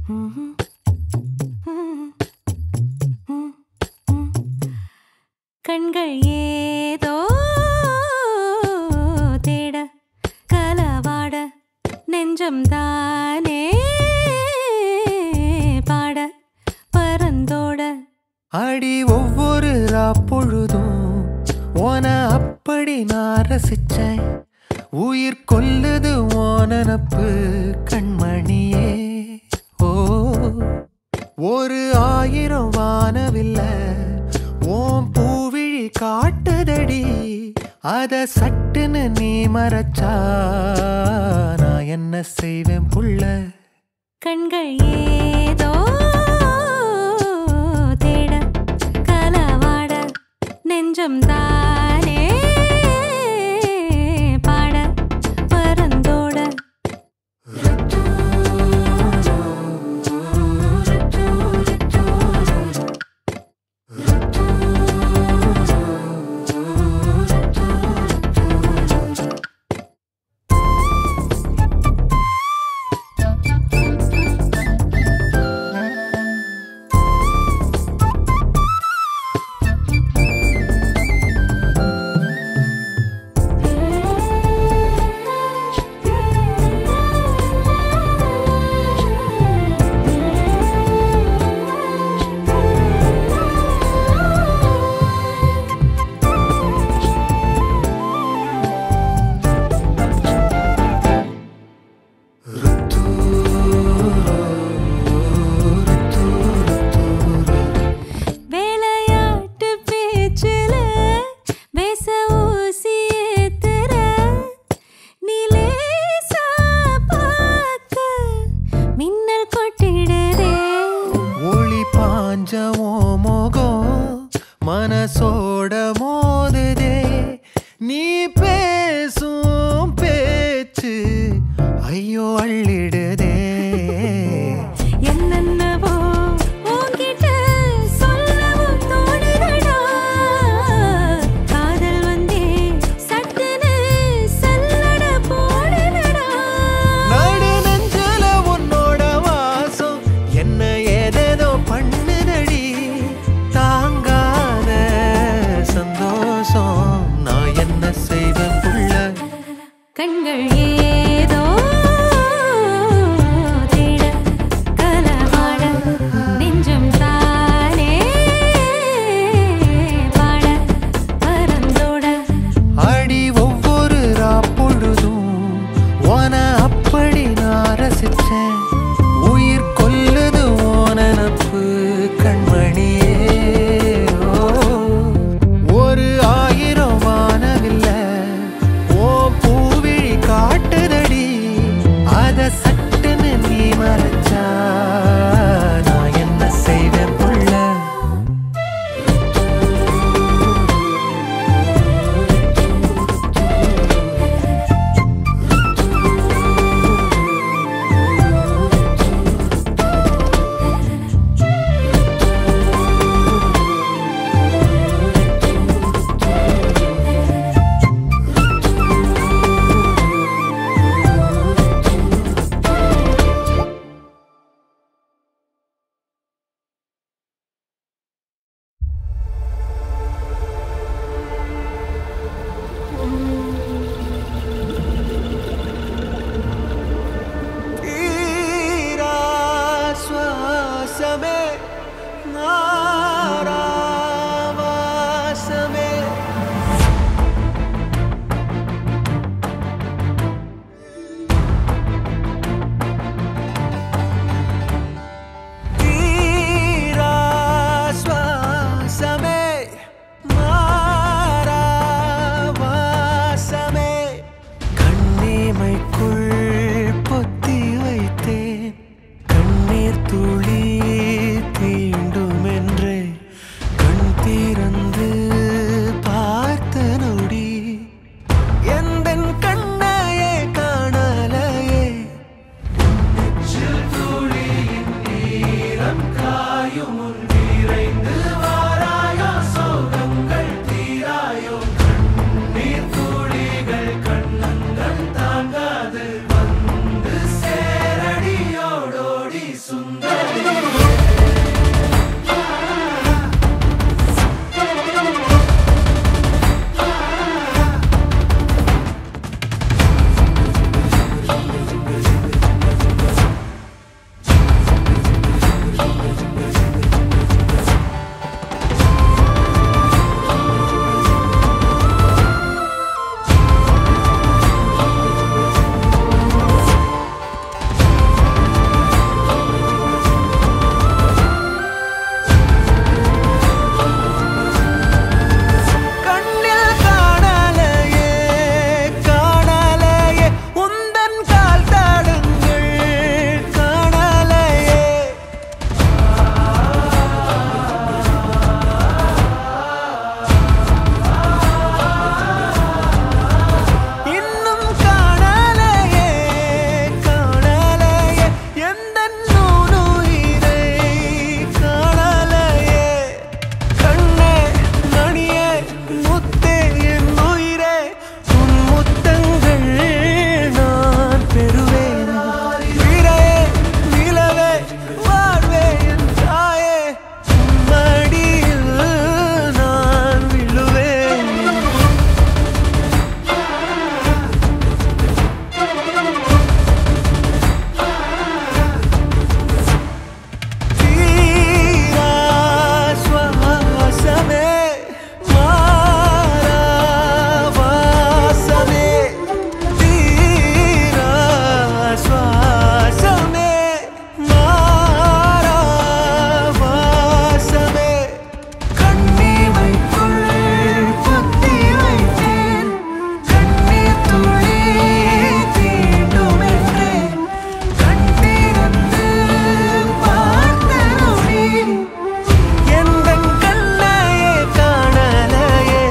கண்கள் ஏதோ தேட கலவாட நெஞ்சம் தானே பாட பரந்தோட அடி ஒவ்வொரு பொழுதும் ஓன அப்படி நான் ரசிச்சேன் உயிர் கொல்லுது ஓனனப்பு கண்மணியே ஓ ஒரு ஆயிரம் வானவில்ல ஓம் பூவிழி காட்டுதடி அத சட்டுன்னு நீ மறைச்சா நான் என்ன செய்வேன் புள்ள கண்கள் ஏதோ தேட கலவாட நெஞ்சம் தானே பாட பரந்தோட வேலையாட்டு பேச்சுல வேச ஊசி ஏத்துற நிலேசா பார்க்க மின்னல் கொட்டிடுதே ஒளி பாஞ்சமோ மோகம் மனசோட மோதுதே நீ பேசும் பேச்சு ஐயோ அள்ளிடுதே என்னென்னவோ உன்கிட்ட சொல்லவும் தோணுதடா காதல் வந்தே சட்டுன்னு சல்லட போடுதடா நடு நெஞ்சல உன்னோட வாசம் என்ன ஏதேதோ பண்ணுதடி தாங்காத சந்தோஷம் நான் என்ன செய்வேன் புள்ள கண்கள் ஏதோ தேட கலவாட நெஞ்சம் தானே பாட பரந்தோட அடி ஒவ்வொரு பொழுதும் ஓன அப்படி நான் ரசிச்சேன் உயிர் கொல்லுது ஓனனப்பு கண்மணியே ஓ, ஒரு ஆயிரம் வானவில்ல ஓ பூவிழி காட்டுதடி அத சட்டுன்னு நீ மறைச்சா நான் என்ன செய்வேன் புள்ள தீரா சுவாசமே நாராவாசமே தீரா சுவாசமே மாறாவாசமே கண்ணீமைக்குள் பொத்தி வைத்தேன் கண்ணீர் துளி தீண்டுமென்றே கண் திறந்து பார்த்த நொடி எந்தன் கண்ணையே காணலையே கண்ணில் காணலையே காணலையே உந்தன் கால் தடங்கள் காணலையே இன்னும் காணலையே காணலையே எந்தன் நூனுயிரை காணலையே கண்ணே மணியே முத்தே என் உயிரே உன் முத்தங்கள் நான் பெறுவேன் உயிரே நிலவே வாழ்வே என் தாயே உன் மடியில் நான் விழுவேன் தீரா சுவாசமே மாறா வாசமே தீரா சுவாசமே மாறா வாசமே கண்ணீமைக்குள் பொத்தி வைத்தேன் கண்ணீர் துளி தீண்டுமென்றே கண்ணீரந்து பார்த்த நொடி எந்தன் கண்ணையே காணலையே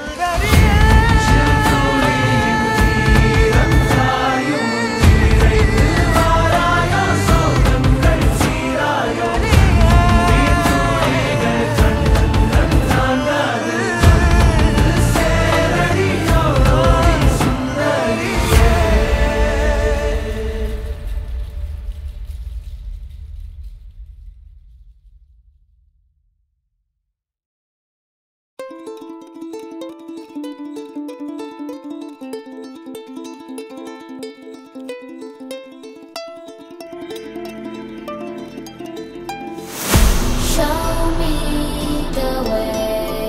Show me the way.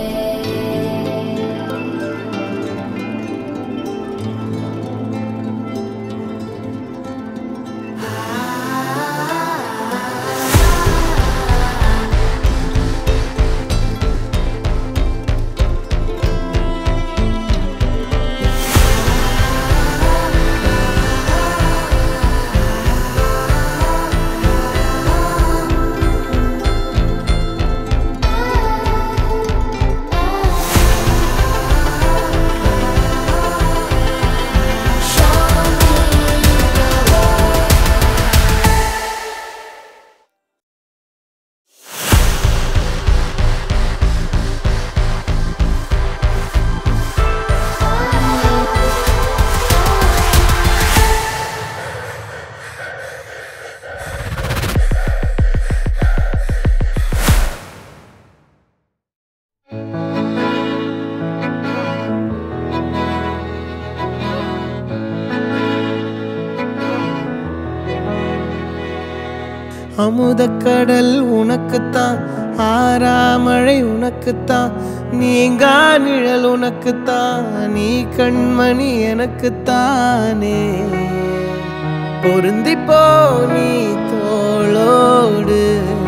அமுதக்கடல் உனக்குத்தான் ஆறாமழை உனக்குத்தான் நீங்கா நிழல் உனக்குத்தான் நீ கண்மணி எனக்குத்தானே பொருந்திப்போ நீ தோளோடு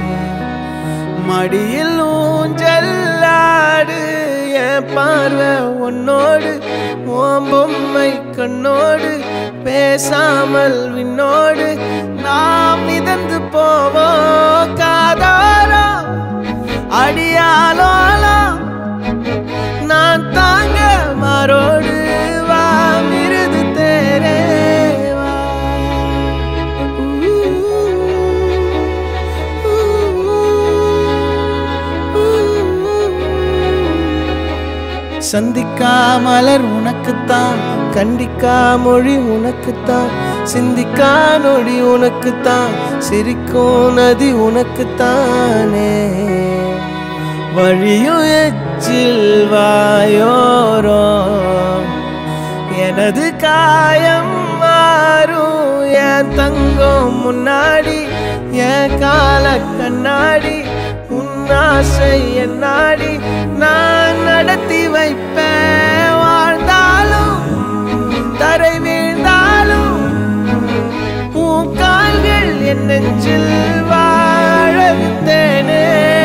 மடியில் ஊஞ்சல்லாடு என் பார்வை உன்னோடு ஓம் பொம்மை கண்ணோடு பேசாமல் விண்ணோடு நாம் மிதந்து போவோம் காதாரோ அடியாலோலோ நான் தாங்க மாறோடு வா மிருது தேரே வா சந்திக்கா மலர் உனக்குத்தான் கண்டிக்கா மொழி உனக்குத்தான் சிந்திக்கா நொடி உனக்குத்தான் சிரிக்கும் நதி உனக்குத்தானே வழியும் எச்சில் வாயோரம் எனது காயம் மாறும் என் தங்கம் முன்னாடி என் கால கண்ணாடி உன் ஆசை என் நாடி நான் நடத்தி வைப்பேன் வாழ்ந்தாலும் தரை வீழ்ந்தாலும் உன் கால்கள் என் நெஞ்சில் வாழ விட்டேனே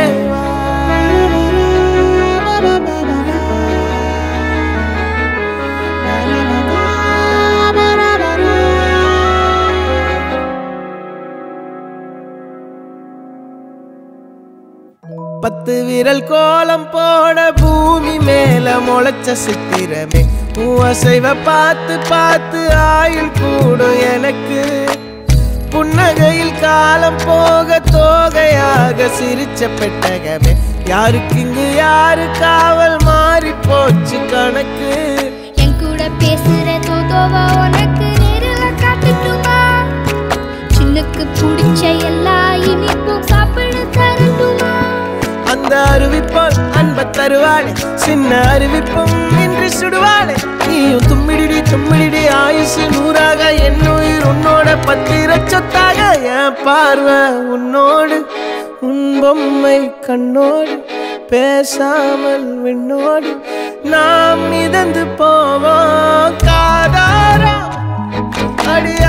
பத்து விரல் கோலம் போட பூமி மேல முளைச்ச சித்திரமே உன் அசைவ பார்த்து பார்த்து ஆயுள் கூடும் எனக்கு புன்னகையில் காலம் போக தோகையாக சிரிச்ச பெட்டகமே யாருக்கு இங்கு யாரு காவல் மாறி போச்சு கணக்கு என் கூட பேசுற தோதோவா உனக்கு நேரில் காட்டட்டுமா சின்னுக்கு பிடிச்ச எல்லா இனிப்பும் சாப்பிட தரட்டுமா அந்த அறிவிப்பால் அன்ப தருவாளே சின்ன அறிவிப்பும் இன்று சுடுவாளே நீயும் தும்மிடிடி தும்மிடிடி ஆயுசு நூறாக என் உயிர் உன்னோட பத்திர சொத்தாக என் பார்வை உன்னோடு உன் பொம்மை கண்ணோடு பேசாமல் விண்ணோடு நாம் மிதந்து போவோம் காதாரா அடி